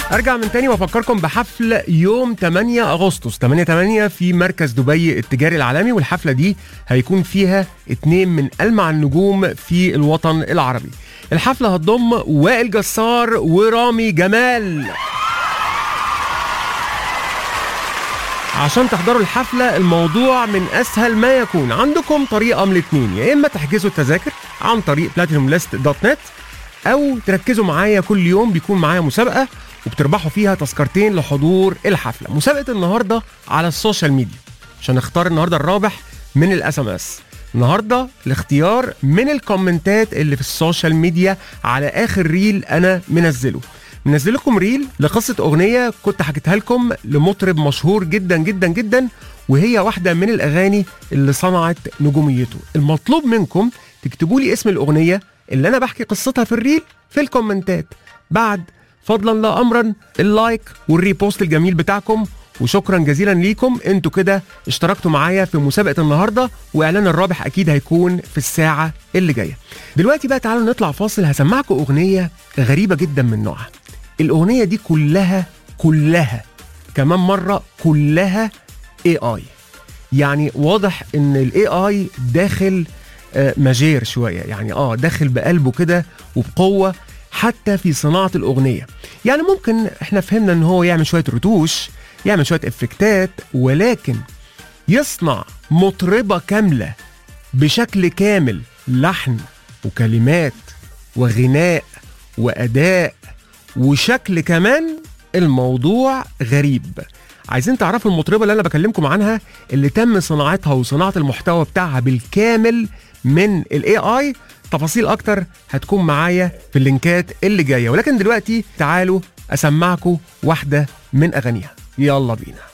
ارجع من تاني وافكركم بحفل يوم 8 اغسطس 8 8 في مركز دبي التجاري العالمي والحفله دي هيكون فيها اتنين من المع النجوم في الوطن العربي الحفله هتضم وائل جسار ورامي جمال عشان تحضروا الحفلة الموضوع من أسهل ما يكون عندكم طريقة من الاتنين يا إما تحجزوا التذاكر عن طريق بلاتينوم ليست دوت نت أو تركزوا معايا كل يوم بيكون معايا مسابقة وبتربحوا فيها تذكرتين لحضور الحفلة مسابقة النهاردة على السوشيال ميديا عشان نختار النهاردة الرابح من الاس ام اس النهارده الاختيار من الكومنتات اللي في السوشيال ميديا على اخر ريل انا منزله منزل لكم ريل لقصه اغنيه كنت حكيتها لكم لمطرب مشهور جدا جدا جدا وهي واحده من الاغاني اللي صنعت نجوميته المطلوب منكم تكتبوا لي اسم الاغنيه اللي انا بحكي قصتها في الريل في الكومنتات بعد فضلا لا امرا اللايك والريبوست الجميل بتاعكم وشكرا جزيلا ليكم انتوا كده اشتركتوا معايا في مسابقه النهارده واعلان الرابح اكيد هيكون في الساعه اللي جايه دلوقتي بقى تعالوا نطلع فاصل هسمعكم اغنيه غريبه جدا من نوعها الاغنيه دي كلها كلها كمان مره كلها اي اي يعني واضح ان الاي اي داخل آه، ماجير شويه يعني اه داخل بقلبه كده وبقوه حتى في صناعه الاغنيه يعني ممكن احنا فهمنا ان هو يعمل شويه رتوش يعمل شويه افكتات ولكن يصنع مطربه كامله بشكل كامل لحن وكلمات وغناء واداء وشكل كمان الموضوع غريب عايزين تعرفوا المطربه اللي انا بكلمكم عنها اللي تم صناعتها وصناعه المحتوى بتاعها بالكامل من الاي اي تفاصيل اكتر هتكون معايا في اللينكات اللي جايه ولكن دلوقتي تعالوا اسمعكم واحده من اغانيها يلا بينا